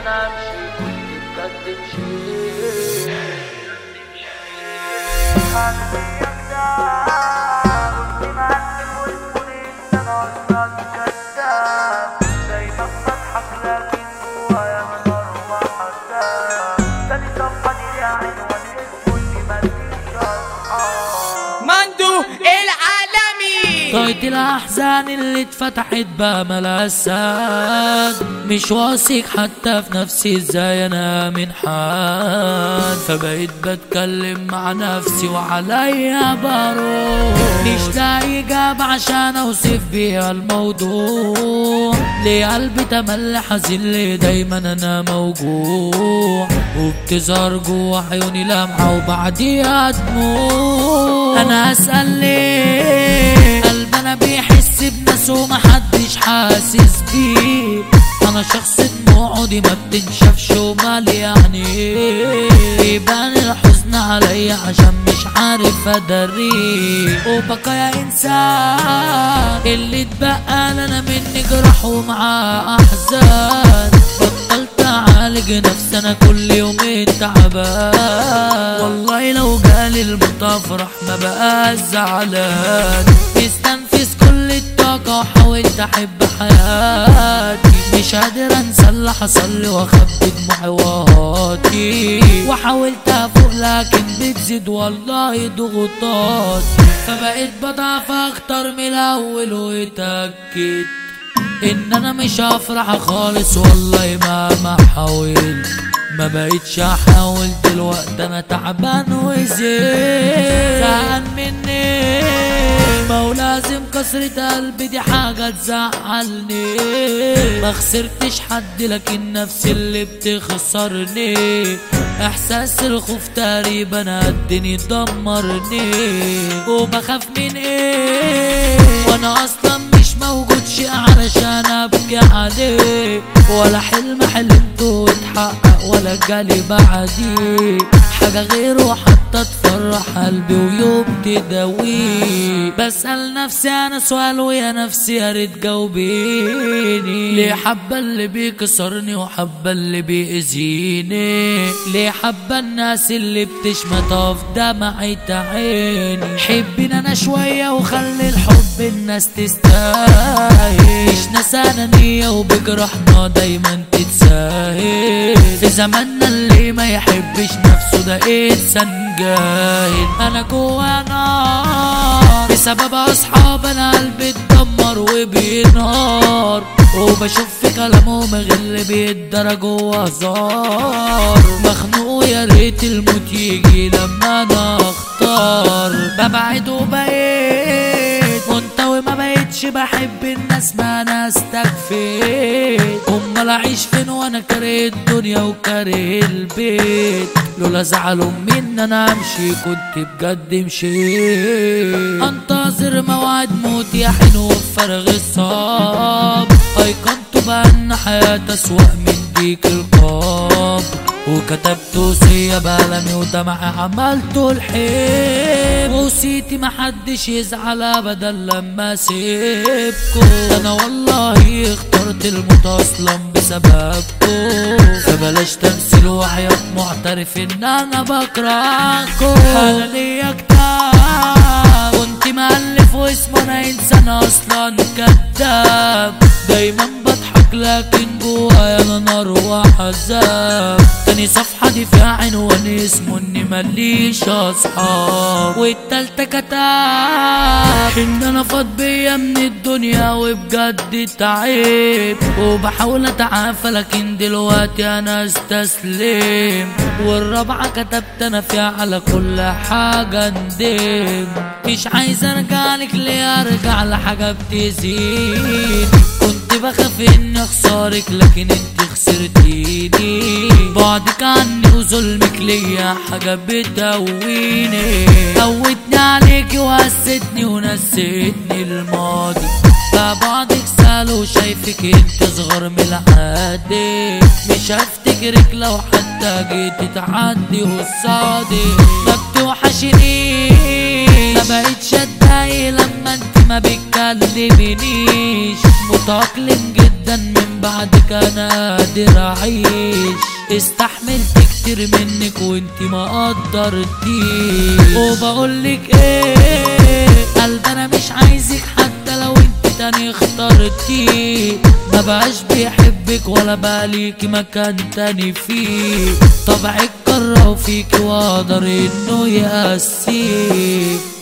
انا امشي كنت بجد مشيت مندو العالمي طايت الأحزان اللي اتفتحت بملاسات مش واثق حتى في نفسي ازاي انا من حد فبقيت بتكلم مع نفسي وعليا بروح مش لاقي إجابة عشان اوصف بيها الموضوع ليه قلبي تملي حزين ليه دايما انا موجوع وبتظهر جوا عيوني لمعة وبعديها دموع انا اسأل ليه قلبي انا بيحس بناس ومحدش حاسس بيه انا شخص دموعه دي ما بتنشفش ومال يعني يبان الحزن عليا عشان مش عارف ادريه وبقى يا انسان اللي اتبقى لنا مني جرح ومعاه احزان بطلت اعالج نفسي انا كل يومين تعبان والله لو جالي الموت افرح ما بقاش زعلان استنفذ كل الطاقة وحاولت احب حياتي مش قادر انسى اللي حصل لي واخبي دموعي وهاتي وحاولت افوق لكن بتزيد والله ضغوطاتي فبقيت بضعف اكتر من الاول واتاكد ان انا مش هفرح خالص والله مهما حاولت ما بقيتش احاول دلوقتي انا تعبان وزين زهقان مني ما هو لازم كسرة قلبي دي حاجة تزعلني ما خسرتش حد لكن نفسي اللي بتخسرني احساس الخوف تقريبا قدني دمرني وبخاف من ايه وانا اصلا مش موجود شيء علشان ابكي عليه ولا حلم حلمته واتحقق ولا جالي بعديه حاجة غيره حتى تفرح قلبي ويوم تداويه بسأل نفسي انا سؤال ويا نفسي يا ريت جاوبيني ليه حابة اللي بيكسرني وحابة اللي بيأذيني ليه حابة الناس اللي بتشمتها في دمعة عيني حبينا انا شوية وخلي الحب الناس تستاهل مش ناس انانية وبجرحنا دايما تتساهل في زماننا اللي ما يحبش نفسه ده انسان جاهل انا جوا نار بسبب اصحاب انا قلبي اتدمر وبينهار وبشوف في كلامهم غل بيتدرى جوا هزار مخنوق يا ريت الموت يجي لما انا اختار ببعد وبقيت منطوي ما بقيتش بحب الناس ما انا استكفيت امال اعيش فين وانا كاره الدنيا وكاره البيت لولا زعلوا مني انا امشي كنت بجد مشيت انتظر موعد موتي يا حين وفرغ الصاب ايقنت بان حياتي اسوأ من ديك القاب وكتبت وصية بقلمي ودمعي عملته الحب وصيتي محدش يزعل ابدا لما سيبكم انا والله اخترت الموت اصلا بسببكم فبلاش تمثيل وحياة معترف ان انا بكرهكم انا ليا كتاب كنت مألف واسمه انا انسان اصلا كذاب دايما بضحك لكن جوايا انا نار وعذاب تاني صفحة دي فيها عنوان اسمه اني ماليش اصحاب والتالتة كتاب ان انا فاض بيا من الدنيا وبجد تعب وبحاول اتعافى لكن دلوقتي انا استسلم والرابعة كتبت انا فيها على كل حاجة ندم مش عايز ارجع لك ليه ارجع لحاجة بتزيد كنت بخاف اني اخسرك لكن انت خسرتيني بعدك عني وظلمك ليا حاجة بتقويني قوتني عليكي وهستني ونسيتني الماضي فبعدك سهل وشايفك انت صغر من العادي مش هفتكرك لو حتى جيت تعدي قصادي ما بتوحشنيش ما بقتش اتضايق لما انت ما بتكلمنيش متأقلم جدا من بعدك انا قادر اعيش استحملت كتير منك وانت ما قدرتيش وبقولك ايه قلب انا مش عايزك حتى لو انت تاني اخترتي ما بقاش بيحبك ولا بقى ليكي مكان تاني فيه طبعك كره فيكي واقدر انه يقسيك